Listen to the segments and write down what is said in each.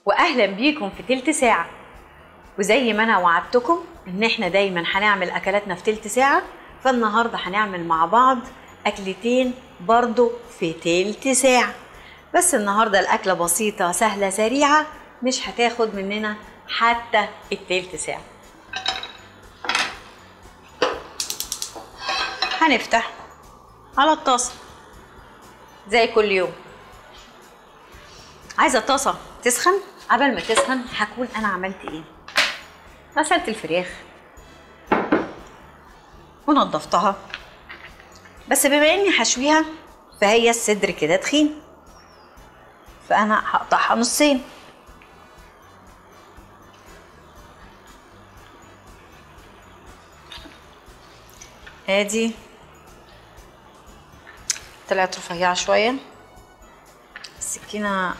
واهلا بيكم في تلت ساعه وزي ما انا وعدتكم ان احنا دايما هنعمل اكلاتنا في تلت ساعه فالنهارده هنعمل مع بعض اكلتين برضو في تلت ساعه بس النهارده الاكله بسيطه سهله سريعه مش هتاخد مننا حتى التلت ساعه هنفتح على الطاسه زي كل يوم عايزه الطاسه تسخن قبل ما تسخن هكون انا عملت ايه غسلت الفراخ ونضفتها بس بما اني هشويها فهي الصدر كده تخين فانا هقطعها نصين ادي طلعت رفيعه شويه السكينه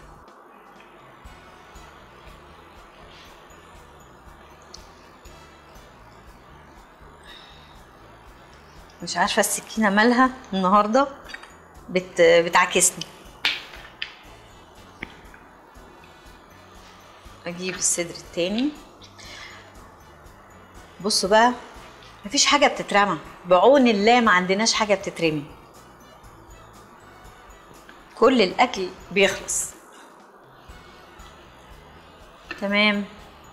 مش عارفه السكينه مالها النهارده بت... بتعكسني اجيب الصدر التاني بصوا بقى مفيش حاجه بتترمى بعون الله ما عندناش حاجه بتترمي كل الاكل بيخلص تمام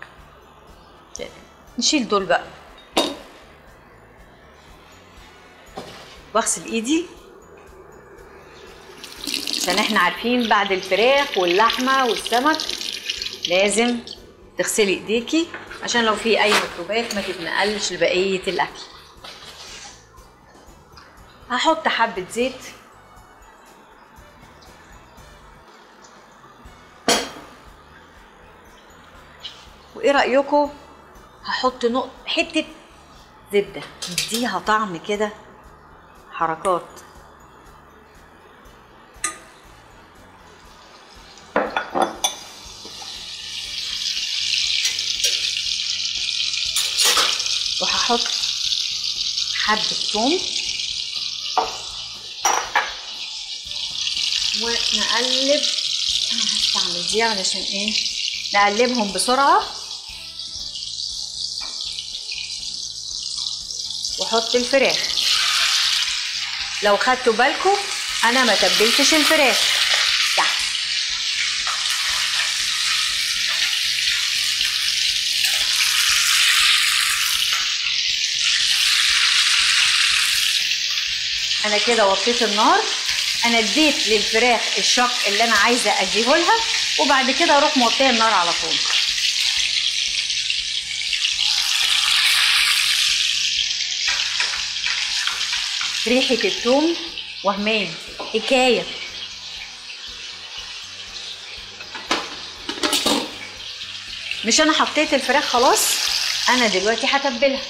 نشيل دول بقى واغسل ايدي عشان احنا عارفين بعد الفراخ واللحمه والسمك لازم تغسلي ايديكي عشان لو في اي ميكروبات ما تتنقلش لبقيه الاكل هحط حبه زيت وايه رايكم هحط نقط حته زبده نديها طعم كده حركات وهحط حبة ثوم ونقلب انا هستعمل دي علشان ايه نقلبهم بسرعة واحط الفراخ لو خدتوا بالكم انا ما تبلتش الفراخ تحت انا كده وطيت النار انا اديت للفراخ الشق اللي انا عايزه اديه لها وبعد كده اروح موطيه النار على طول ريحة الثوم وهمان حكاية مش أنا حطيت الفراخ خلاص أنا دلوقتي هتبلها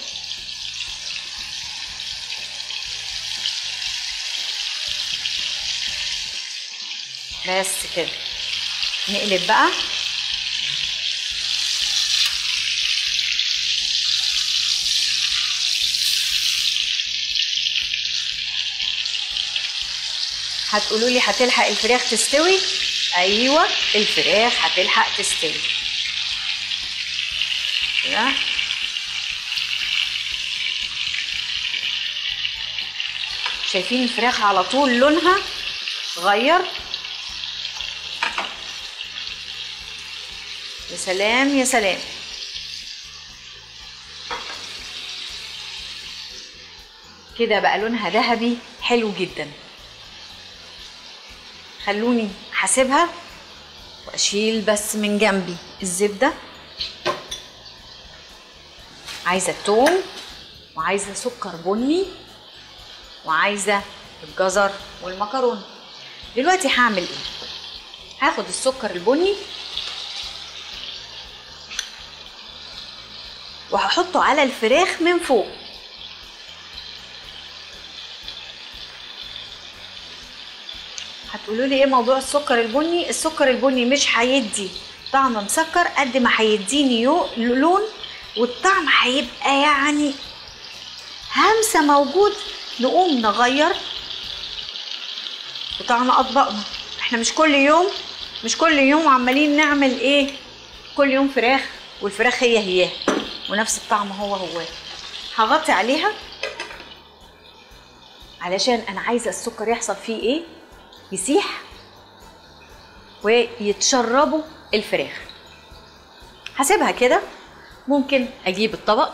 بس كده نقلب بقى هتقولوا لي هتلحق الفراخ تستوي ايوه الفراخ هتلحق تستوي كده شايفين الفراخ على طول لونها غير يا سلام يا سلام كده بقى لونها ذهبي حلو جدا خلوني حاسبها واشيل بس من جنبي الزبده عايزه التوم وعايزه سكر بني وعايزه الجزر والمكرونه دلوقتي هعمل ايه هاخد السكر البني وهحطه على الفراخ من فوق هتقولوا لي ايه موضوع السكر البني السكر البني مش هيدي طعم مسكر قد ما هيديني يو- لون والطعم هيبقى يعني همسه موجود نقوم نغير في طعم اطباقنا احنا مش كل يوم مش كل يوم عمالين نعمل ايه كل يوم فراخ والفراخ هي هي ونفس الطعم هو هو هغطي عليها علشان انا عايزه السكر يحصل فيه ايه يسيح ويتشربوا الفراخ هسيبها كده ممكن اجيب الطبق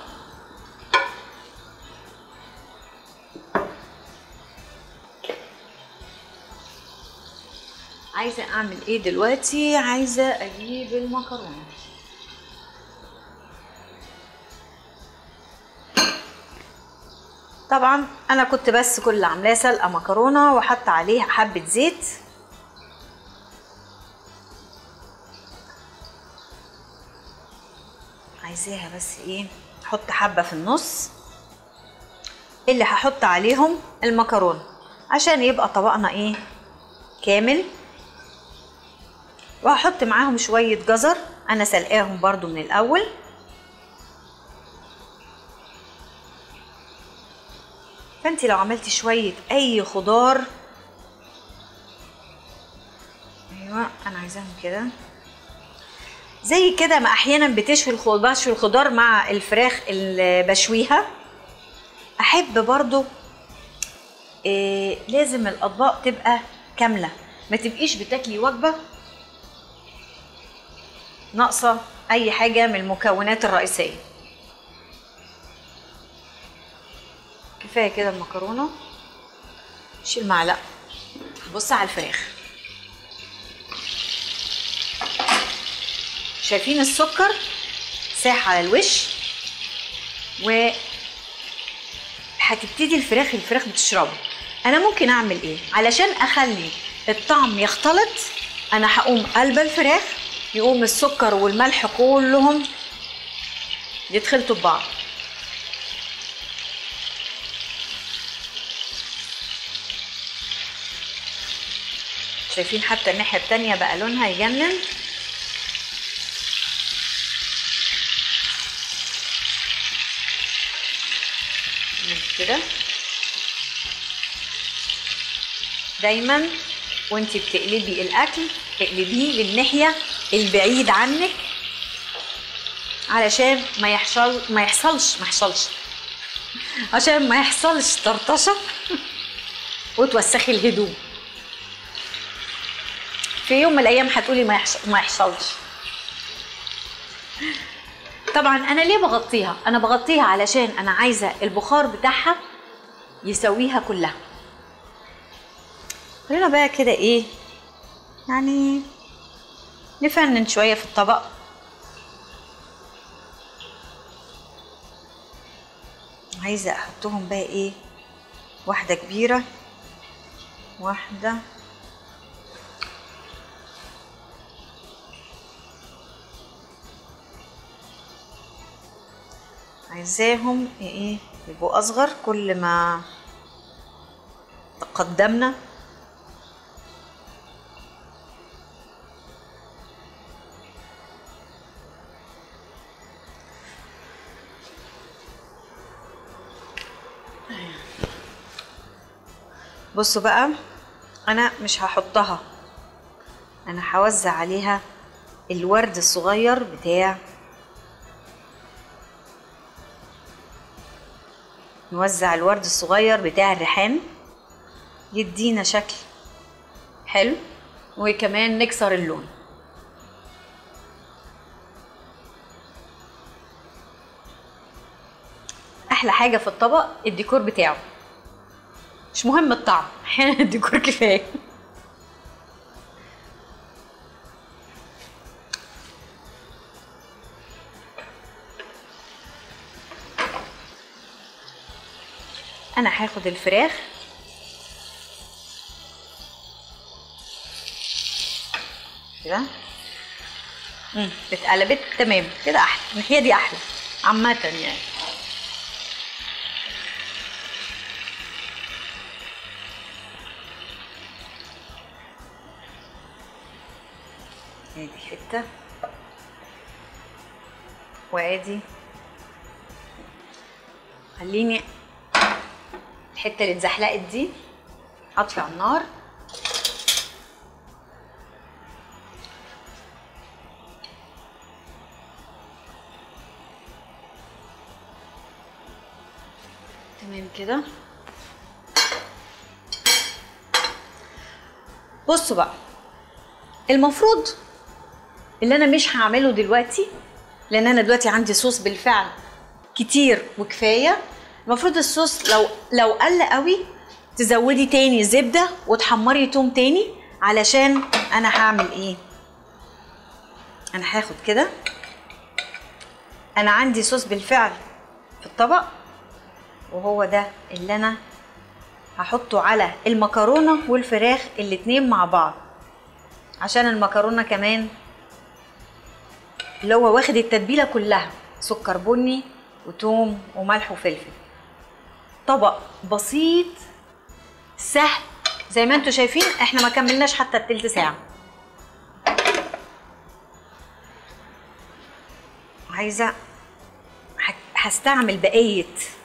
عايزه اعمل ايه دلوقتي عايزه اجيب المكرونه طبعا انا كنت بس كل اللي عاملاه سلقه مكرونه وحط عليها حبه زيت عايزاها بس ايه احط حبه في النص اللي هحط عليهم المكرونه عشان يبقى طبقنا ايه كامل وهحط معاهم شويه جزر انا سلقاهم برضو من الاول فانت لو عملتي شويه اي خضار ايوه انا عايزاهم كده زي كده ما احيانا بتشوي الخضار بشوي الخضار مع الفراخ اللي بشويها احب برضو إيه لازم الاطباق تبقى كامله ما تبقيش بتاكلي وجبه ناقصه اي حاجه من المكونات الرئيسيه كفايه كده المكرونه شيل معلقه بص على الفراخ شايفين السكر ساح على الوش و هتبتدي الفراخ الفراخ بتشربه انا ممكن اعمل ايه علشان اخلي الطعم يختلط انا هقوم قلب الفراخ يقوم السكر والملح كلهم يتخلطوا ببعض شايفين حتى الناحية التانية بقى لونها يجنن كده دايما وانتي بتقلبي الاكل اقلبيه للناحيه البعيد عنك علشان ما يحصل ما يحصلش ما يحصلش عشان ما يحصلش طرطشه وتوسخي الهدوم في يوم من الايام هتقولي ما يحصل ما يحصلش طبعا انا ليه بغطيها انا بغطيها علشان انا عايزه البخار بتاعها يسويها كلها خلينا بقى كده ايه يعني نفنن شويه في الطبق عايزه احطهم بقى ايه واحده كبيره واحده عايزاهم ايه يبقوا اصغر كل ما تقدمنا بصوا بقى انا مش هحطها انا هوزع عليها الورد الصغير بتاع نوزع الورد الصغير بتاع الريحان يدينا شكل حلو وكمان نكسر اللون احلى حاجه في الطبق الديكور بتاعه مش مهم الطعم احيانا الديكور كفايه انا هاخد الفراخ كده امم اتقلبت تمام كده احلى الناحيه دي احلى عامه يعني ادي حته وادي خليني الحته اللي اتزحلقت دي اطفي على النار تمام كده بصوا بقى المفروض اللي انا مش هعمله دلوقتي لان انا دلوقتي عندي صوص بالفعل كتير وكفايه المفروض الصوص لو لو قل قوي تزودي تاني زبده وتحمري توم تاني علشان انا هعمل ايه انا هاخد كده انا عندي صوص بالفعل في الطبق وهو ده اللي انا هحطه على المكرونه والفراخ الاتنين مع بعض عشان المكرونه كمان اللي هو واخد التتبيله كلها سكر بني وتوم وملح وفلفل طبق بسيط سهل زي ما انتم شايفين احنا ما كملناش حتى التلت ساعه عايزه هستعمل بقيه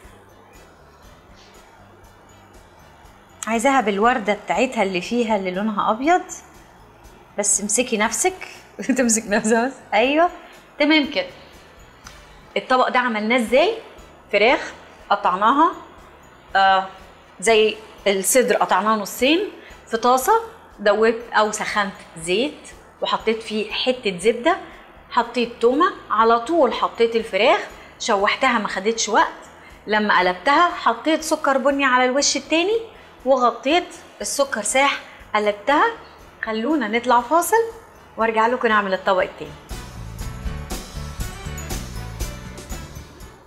عايزاها بالورده بتاعتها اللي فيها اللي لونها ابيض بس امسكي نفسك تمسك نفسها بس ايوه تمام كده الطبق ده عملناه ازاي فراخ قطعناها آه زي الصدر قطعناه نصين في طاسه دوبت او سخنت زيت وحطيت فيه حته زبده حطيت تومه على طول حطيت الفراخ شوحتها ما خدتش وقت لما قلبتها حطيت سكر بني على الوش التاني وغطيت السكر ساح قلبتها خلونا نطلع فاصل وارجع لكم نعمل الطبق التاني